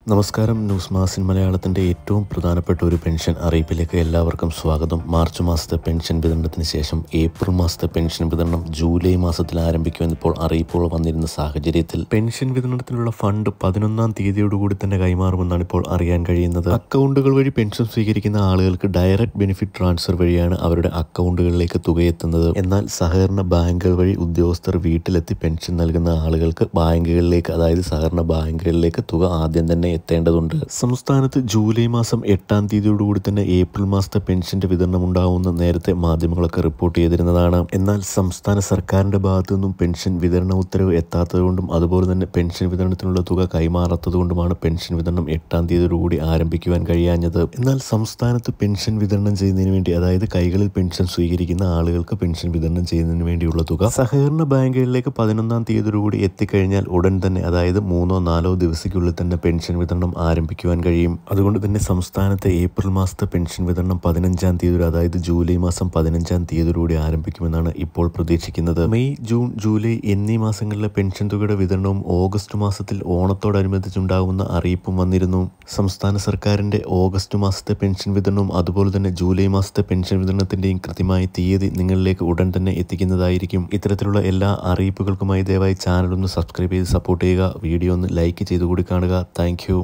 നമസ്കാരം ന്യൂസ് മാസിൻ മലയാളത്തിന്റെ ഏറ്റവും പ്രധാനപ്പെട്ട ഒരു പെൻഷൻ അറിയിപ്പിലേക്ക് എല്ലാവർക്കും സ്വാഗതം മാർച്ച് മാസത്തെ പെൻഷൻ വിതരണത്തിന് ശേഷം ഏപ്രിൽ മാസത്തെ പെൻഷൻ വിതരണം ജൂലൈ മാസത്തിൽ ആരംഭിക്കുമെന്ന് ഇപ്പോൾ അറിയിപ്പുകൾ വന്നിരുന്ന സാഹചര്യത്തിൽ പെൻഷൻ വിതരണത്തിനുള്ള ഫണ്ട് പതിനൊന്നാം തീയതിയോടുകൂടി തന്നെ കൈമാറുമെന്നാണ് ഇപ്പോൾ അറിയാൻ കഴിയുന്നത് അക്കൗണ്ടുകൾ വഴി പെൻഷൻ സ്വീകരിക്കുന്ന ആളുകൾക്ക് ഡയറക്റ്റ് ബെനിഫിറ്റ് ട്രാൻസ്ഫർ വഴിയാണ് അവരുടെ അക്കൗണ്ടുകളിലേക്ക് തുകയെത്തുന്നത് എന്നാൽ സഹകരണ ബാങ്കുകൾ വഴി ഉദ്യോഗസ്ഥർ വീട്ടിലെത്തി പെൻഷൻ നൽകുന്ന ആളുകൾക്ക് ബാങ്കുകളിലേക്ക് അതായത് സഹകരണ ബാങ്കുകളിലേക്ക് തുക ആദ്യം തന്നെ എത്തേണ്ടതുണ്ട് സംസ്ഥാനത്ത് ജൂലൈ മാസം എട്ടാം തീയതിയോടുകൂടി തന്നെ ഏപ്രിൽ മാസത്തെ പെൻഷന്റെ വിതരണം ഉണ്ടാവുമെന്ന് നേരത്തെ മാധ്യമങ്ങളൊക്കെ റിപ്പോർട്ട് ചെയ്തിരുന്നതാണ് എന്നാൽ സംസ്ഥാന സർക്കാരിന്റെ ഭാഗത്തു നിന്നും പെൻഷൻ വിതരണ ഉത്തരവ് എത്താത്തതുകൊണ്ടും അതുപോലെ തന്നെ പെൻഷൻ വിതരണത്തിനുള്ള തുക കൈമാറാത്തതുകൊണ്ടുമാണ് പെൻഷൻ വിതരണം എട്ടാം തീയതിയോടുകൂടി ആരംഭിക്കുവാൻ കഴിയാഞ്ഞത് എന്നാൽ സംസ്ഥാനത്ത് പെൻഷൻ വിതരണം ചെയ്യുന്നതിന് വേണ്ടി അതായത് കൈകളിൽ പെൻഷൻ സ്വീകരിക്കുന്ന ആളുകൾക്ക് പെൻഷൻ വിതരണം ചെയ്യുന്നതിന് വേണ്ടിയുള്ള തുക സഹകരണ ബാങ്കുകളിലേക്ക് പതിനൊന്നാം തീയതിയോടുകൂടി എത്തിക്കഴിഞ്ഞാൽ ഉടൻ തന്നെ അതായത് മൂന്നോ നാലോ ദിവസത്തിനുള്ളിൽ തന്നെ പെൻഷൻ വിതരണം ആരംഭിക്കുവാൻ കഴിയും അതുകൊണ്ട് തന്നെ സംസ്ഥാനത്തെ ഏപ്രിൽ മാസത്തെ പെൻഷൻ വിതരണം പതിനഞ്ചാം തീയതി അതായത് ജൂലൈ മാസം പതിനഞ്ചാം തീയതിയോടുകൂടി ആരംഭിക്കുമെന്നാണ് ഇപ്പോൾ പ്രതീക്ഷിക്കുന്നത് മെയ് ജൂൺ ജൂലൈ എന്നീ മാസങ്ങളിലെ പെൻഷൻ തുകയുടെ വിതരണവും ഓഗസ്റ്റ് മാസത്തിൽ ഓണത്തോടനുബന്ധിച്ചുണ്ടാകുന്ന അറിയിപ്പും വന്നിരുന്നു സംസ്ഥാന സർക്കാരിന്റെ ഓഗസ്റ്റ് മാസത്തെ പെൻഷൻ വിതരണവും അതുപോലെ തന്നെ ജൂലൈ മാസത്തെ പെൻഷൻ വിതരണത്തിന്റെയും കൃത്യമായ തീയതി നിങ്ങളിലേക്ക് ഉടൻ തന്നെ എത്തിക്കുന്നതായിരിക്കും ഇത്തരത്തിലുള്ള എല്ലാ അറിയിപ്പുകൾക്കുമായി ദയവായി ചാനൽ ഒന്ന് സബ്സ്ക്രൈബ് ചെയ്ത് സപ്പോർട്ട് ചെയ്യുക വീഡിയോ ഒന്ന് ലൈക്ക് ചെയ്തുകൂടി കാണുക താങ്ക്